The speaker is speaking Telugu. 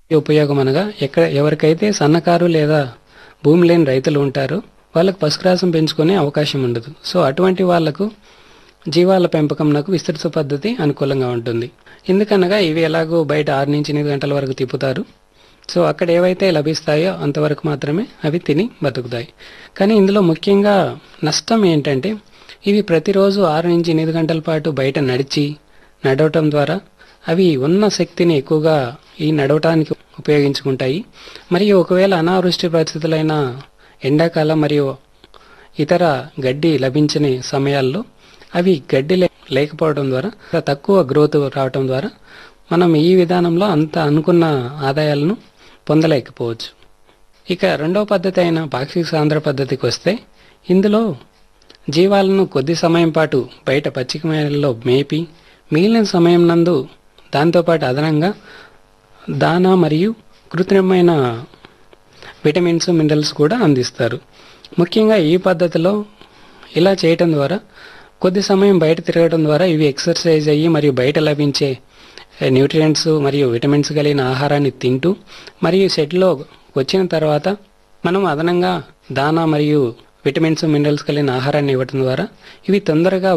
ఉపయోగం అనగా ఎక్కడ ఎవరికైతే సన్నకారు లేదా భూమి లేని రైతులు ఉంటారో వాళ్ళకు పశుగ్రాసం పెంచుకునే అవకాశం ఉండదు సో అటువంటి వాళ్లకు జీవాల పెంపకంనకు విస్తృత పద్ధతి అనుకూలంగా ఉంటుంది ఎందుకనగా ఇవి ఎలాగో బయట ఆరు నుంచి ఎనిమిది గంటల వరకు తిప్పుతారు సో అక్కడ ఏవైతే లభిస్తాయో అంతవరకు మాత్రమే అవి తిని బతుకుతాయి కానీ ఇందులో ముఖ్యంగా నష్టం ఏంటంటే ఇవి ప్రతిరోజు ఆరు నుంచి ఎనిమిది గంటల పాటు బయట నడిచి నడవటం ద్వారా అవి ఉన్న శక్తిని ఎక్కువగా ఈ నడవటానికి ఉపయోగించుకుంటాయి మరియు ఒకవేళ అనావృష్టి పరిస్థితులైన ఎండాకాలం మరియు ఇతర గడ్డి లభించని సమయాల్లో అవి గడ్డి లే- లేకపోవడం ద్వారా తక్కువ గ్రోత్ రావటం ద్వారా మనం ఈ విధానంలో అంత అనుకున్న ఆదాయాలను పొందలేకపోవచ్చు ఇక రెండవ పద్ధతి అయిన పాక్షిక సాంద్ర పద్ధతికి వస్తే ఇందులో జీవాలను కొద్ది సమయం పాటు బయట పచ్చిక మేరల్లో మేపి మిగిలిన సమయం నందు దాంతోపాటు అదనంగా దానా మరియు కృత్రిమమైన విటమిన్స్ మినరల్స్ కూడా అందిస్తారు ముఖ్యంగా ఈ పద్ధతిలో ఇలా చేయటం ద్వారా కొద్ది సమయం బయట తిరగడం ద్వారా ఇవి ఎక్సర్సైజ్ అయ్యి మరియు బయట లభించే న్యూట్రియంట్స్ మరియు విటమిన్స్ కలిగిన ఆహారాన్ని తింటూ మరియు షెడ్లో వచ్చిన తర్వాత మనం అదనంగా దానా మరియు విటమిన్స్ మినరల్స్ కలిగిన ఆహారాన్ని ఇవ్వటం ద్వారా ఇవి తొందరగా